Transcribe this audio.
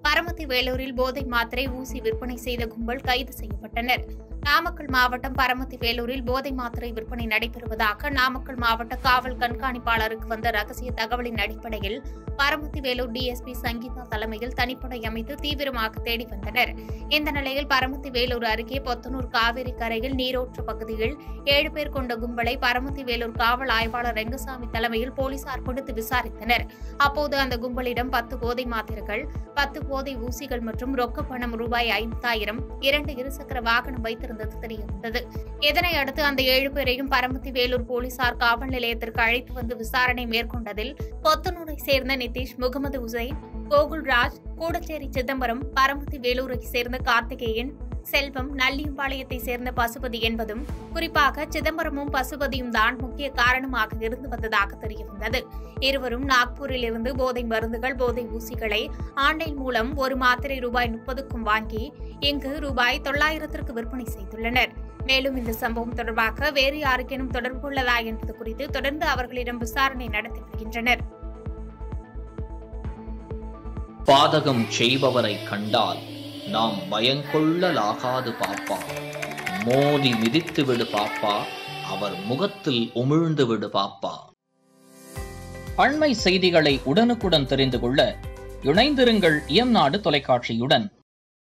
பரமத்தி வேலூரில் போதை மாத்திரை ஊசி விற்பனை செய்த கும்பல் கைது செய்யப்பட்டனர் நாமக்கல் மாவட்டம் பரமத்தி வேலூரில் போதை மாத்திரை விற்பனை நடைபெறுவதாக நாமக்கல் மாவட்ட காவல் கண்காணிப்பாளருக்கு வந்த ரகசிய தகவலின் அடிப்படையில் பரமத்தி வேலூர் டிஎஸ்பி சங்கீதா தலைமையில் தனிப்படை அமைத்து தீவிரமாக தேடி வந்தனர் இந்த நிலையில் பரமத்தி வேலூர் அருகே பொத்தனூர் காவிரி கரையில் நீரோற்று பகுதியில் ஏழு பேர் கொண்ட கும்பலை பரமத்தி வேலூர் காவல் ஆய்வாளர் ரெங்கசாமி தலைமையில் போலீசார் கொடுத்து விசாரித்தனர் அப்போது அந்த கும்பலிடம் பத்து போதை மாத்திரைகள் பத்து போதை ஊசிகள் மற்றும் ரொக்க பணம் ரூபாய் ஐந்தாயிரம் இரண்டு இருசக்கர வாகனம் வைத்திருந்தது தெரியவந்தது இதனை அடுத்து அந்த ஏழு பேரையும் பரமத்தி வேலூர் போலீசார் காவல் நிலையத்திற்கு அழைத்து வந்து விசாரணை மேற்கொண்டதில் கொத்தனூரை சேர்ந்த நிதிஷ் முகமது உசைன் கோகுல்ராஜ் கூடச்சேரி சிதம்பரம் பரமத்தி வேலூரை சேர்ந்த கார்த்திகேயன் செல்வம் நல்லியம்பாளையத்தை சேர்ந்த பசுபதி என்பதும் குறிப்பாக சிதம்பரமும் பசுபதியும் தான் முக்கிய காரணமாக இருந்து வந்ததாக தெரியவந்தது இருவரும் நாக்பூரில் இருந்து போதை மருந்துகள் போதை ஊசிகளை ஆன்லைன் மூலம் ஒரு மாத்திரை ரூபாய் முப்பதுக்கும் வாங்கி இங்கு ரூபாய் தொள்ளாயிரத்திற்கு விற்பனை செய்துள்ளனர் மேலும் இந்த சம்பவம் தொடர்பாக வேறு யாருக்கேனும் தொடர்பு உள்ளதா என்பது குறித்து தொடர்ந்து அவர்களிடம் விசாரணை நடத்தி வருகின்றனர் பாதகம் செய்பவரை கண்டால் நாம் பயங்கொள்ளலாகாது பாப்பா மோதி மிதித்து விடு பாப்பா அவர் முகத்தில் உமிழ்ந்து விடு பாப்பா அண்மை செய்திகளை உடனுக்குடன் தெரிந்து கொள்ள இணைந்திருங்கள் இயம்நாடு தொலைக்காட்சியுடன்